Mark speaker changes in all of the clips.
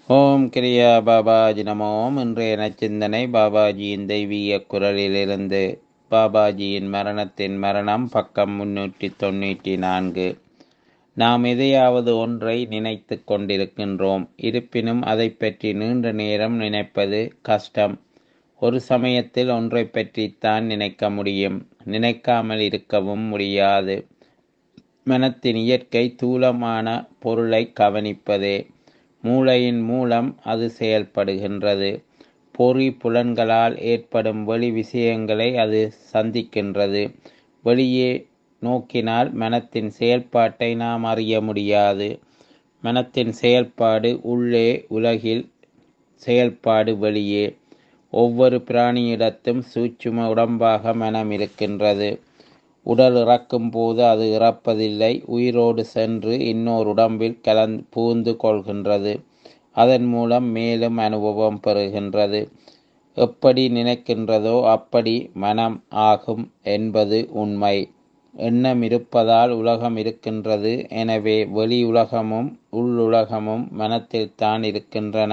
Speaker 1: ஓம் கிரியா பாபாஜி நமோம் இன்றைய நச்சிந்தனை பாபாஜியின் தெய்வீக குரலிலிருந்து பாபாஜியின் மரணத்தின் மரணம் பக்கம் முன்னூற்றி தொண்ணூற்றி நான்கு நாம் எதையாவது ஒன்றை நினைத்து கொண்டிருக்கின்றோம் இருப்பினும் அதை பற்றி நீண்ட நேரம் நினைப்பது கஷ்டம் ஒரு சமயத்தில் ஒன்றை பற்றித்தான் நினைக்க முடியும் நினைக்காமல் இருக்கவும் முடியாது மனத்தின் இயற்கை தூலமான பொருளை கவனிப்பதே மூளையின் மூலம் அது செயல்படுகின்றது பொறி புலன்களால் ஏற்படும் வெளி விஷயங்களை அது சந்திக்கின்றது வெளியே நோக்கினால் மனத்தின் செயல்பாட்டை நாம் அறிய முடியாது மனத்தின் செயல்பாடு உள்ளே உலகில் செயல்பாடு வெளியே ஒவ்வொரு பிராணியிடத்தும் சூட்சும உடம்பாக மனம் இருக்கின்றது உடல் இறக்கும் போது அது இறப்பதில்லை உயிரோடு சென்று இன்னொரு உடம்பில் கலந் பூந்து கொள்கின்றது அதன் மூலம் மேலும் அனுபவம் பெறுகின்றது எப்படி நினைக்கின்றதோ அப்படி மனம் ஆகும் என்பது உண்மை எண்ணம் இருப்பதால் உலகம் இருக்கின்றது எனவே வெளி உலகமும் உள்ளுலகமும் மனத்தில் தான் இருக்கின்றன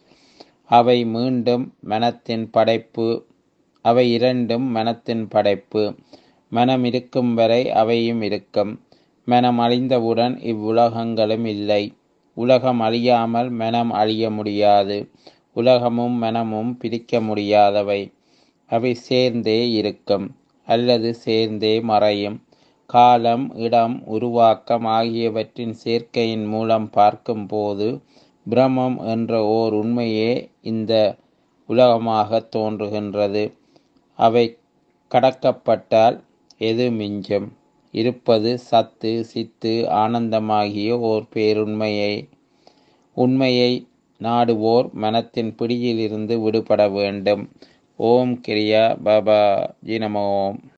Speaker 1: அவை மீண்டும் மனத்தின் படைப்பு அவை இரண்டும் மனத்தின் படைப்பு மனம் இருக்கும் வரை அவையும் இருக்கும் மனம் அழிந்தவுடன் இவ்வுலகங்களும் இல்லை உலகம் அழியாமல் மனம் அழிய முடியாது உலகமும் மனமும் பிரிக்க முடியாதவை அவை சேர்ந்தே இருக்கும் அல்லது சேர்ந்தே மறையும் காலம் இடம் உருவாக்கம் ஆகியவற்றின் சேர்க்கையின் மூலம் பார்க்கும்போது பிரம்மம் என்ற ஓர் உண்மையே இந்த உலகமாக தோன்றுகின்றது அவை கடக்கப்பட்டால் எது மிஞ்சும் இருப்பது சத்து சித்து ஆனந்தமாகிய ஓர் பேருண்மையை உண்மையை நாடுவோர் மனத்தின் பிடியிலிருந்து விடுபட வேண்டும் ஓம் கிரியா பாபா ஜினமோம்